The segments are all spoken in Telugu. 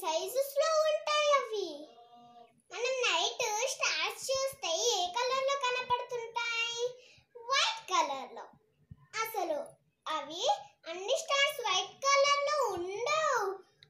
సైజెస్ లో ఉంటాయి అవి మనం నైట్ స్టార్స్ చూస్తే ఏ కలర్ లో కనపడుతుంటాయి వైట్ కలర్ లో అసలు అవి అన్ని స్టార్స్ వైట్ కలర్ లో ఉండవు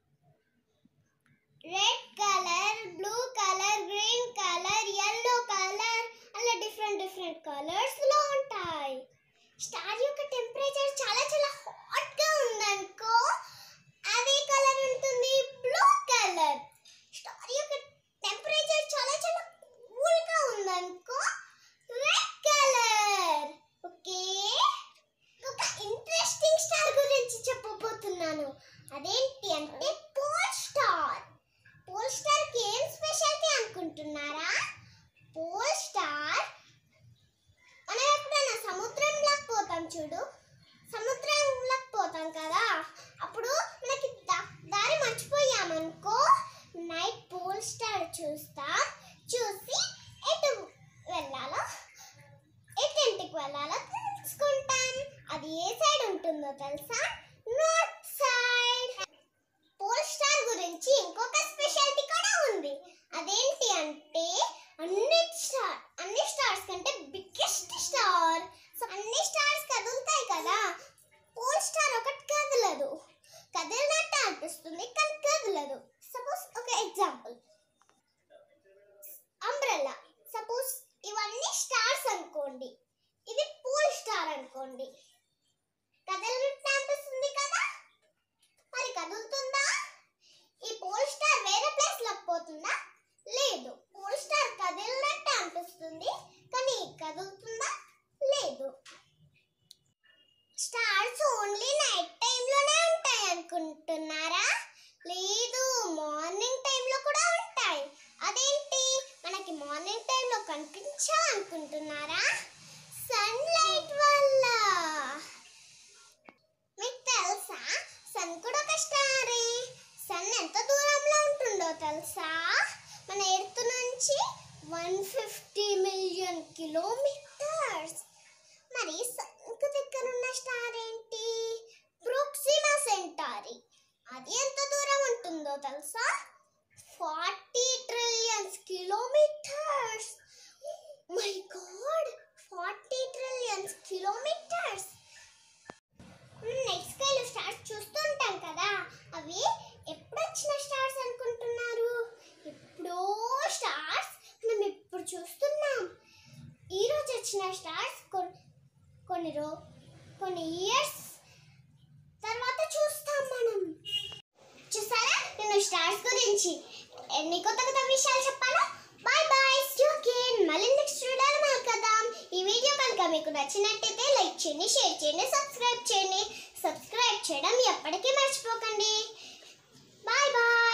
red colour blue colour green colour yellow colour అలా డిఫరెంట్ డిఫరెంట్ కలర్స్ లో ఉంటాయి స్టార్ యొక్క టెంపరేచర్ చాలా చాలా హాట్ గా ఉందనుకో అదే కలర్ ఉంటుంది బ్లూ కలర్ స్టార్ యొక్క టెంపరేచర్ చాలా చాలా కూల్ గా ఉందనుకో రెడ్ కలర్ ఓకే ఒక ఇంట్రెస్టింగ్ స్టార్ గురించి చెప్పబోతున్నాను అదేంటి అంటే పోల్ స్టార్ పోల్ స్టార్ కి ఏం స్పెషాలిటీ అనుకుంటున్నారా పోల్ స్టార్ మనం ఎప్పుడైనా సముద్రంలోకి పోతాం చూడు సముద్రంలోకి పోతాం కదా అప్పుడు మనకి దా- దారి మర్చిపోయామనుకో నైట్ పోల్ స్టార్ చూస్తాం చూసి ఎటు వెళ్ళాలో ఎటు ఇంటికి వెళ్ళాలో తెలుసుకుంటాం అది ఏ సైడ్ ఉంటుందో తెలుసా నార్త్ సైడ్ పోల్ స్టార్ గురించి ఇంకొక స్పెషాలిటీ కూడా ఉంది అదేంటి అంటే అన్ని స్టార్ అన్ని స్టార్స్ కంటే బిగ్గెస్ట్ స్టార్ సో అన్ని స్టార్స్ కదులుతాయి కదా పోల్ స్టార్ ఒకటి కదలదు కదిలినట్టు అనిపిస్తుంది కానీ కదలదు సపోజ్ ఒక ఎగ్జాంపుల్ అంబ్రెల్లా సపోజ్ ఇవన్నీ స్టార్స్ అనుకోండి ఇది పోల్ స్టార్ అనుకోండి కదిలినట్టు అనిపిస్తుంది కదా మరి కదులుతుందా ఈ పోల్ స్టార్ వేరే ప్లేస్ లోకి పోతుందా లేదు పోల్ స్టార్ కదిలినట్టు అనిపిస్తుంది కానీ కదులుతుందా లేదు స్టార్స్ ఓన్లీ నైట్ టైంలోనే ఉంటాయి అనుకుంటున్నారా లేదు మార్నింగ్ టైంలో కూడా ఉంటాయి అదేంటి మనకి మార్నింగ్ టైంలో కనిపించవు అనుకుంటున్నారా సన్లైట్ వల్ల మీకు తెలుసా సన్ కూడా ఒక స్టారే సన్ ఎంత దూరంలో ఉంటుందో తెలుసా మన ఎర్త్ నుంచి వన్ ఫిఫ్టీ మిలియన్ కిలోమీటర్స్ మరి సన్కు దగ్గర ఉన్న స్టార్ ఏంటి ప్రోక్సిమా సెంటారి అది ఎంత దూరం ఉంటుందో తెలుసా forty trillions kilometres my god forty trillions kilometres next స్కైలో స్టార్స్ చూస్తుంటాం కదా అవి ఎప్పుడు వచ్చిన స్టార్స్ అనుకుంటున్నారు ఎప్పుడో స్టార్స్ మనం ఇప్పుడు చూస్తున్నాం ఈ రోజు వచ్చిన స్టార్స్ కొన్ని రో కొన్ని ఇయర్స్ తర్వాత చూస్తాం మనం చూసారా నేను స్టార్స్ గురించి ఎన్ని కొత్త కొత్త విషయాలు చెప్పాను బాయ్ బాయ్ అగైన్ మళ్ళీ నెక్స్ట్ వీడియోలో కలుద్దాం ఈ వీడియో కనుక మీకు నచ్చినట్టయితే లైక్ చేయండి షేర్ చేయండి సబ్స్క్రైబ్ చేయండి సబ్స్క్రైబ్ చేయడం ఎప్పటికీ మర్చిపోకండి బాయ్ బాయ్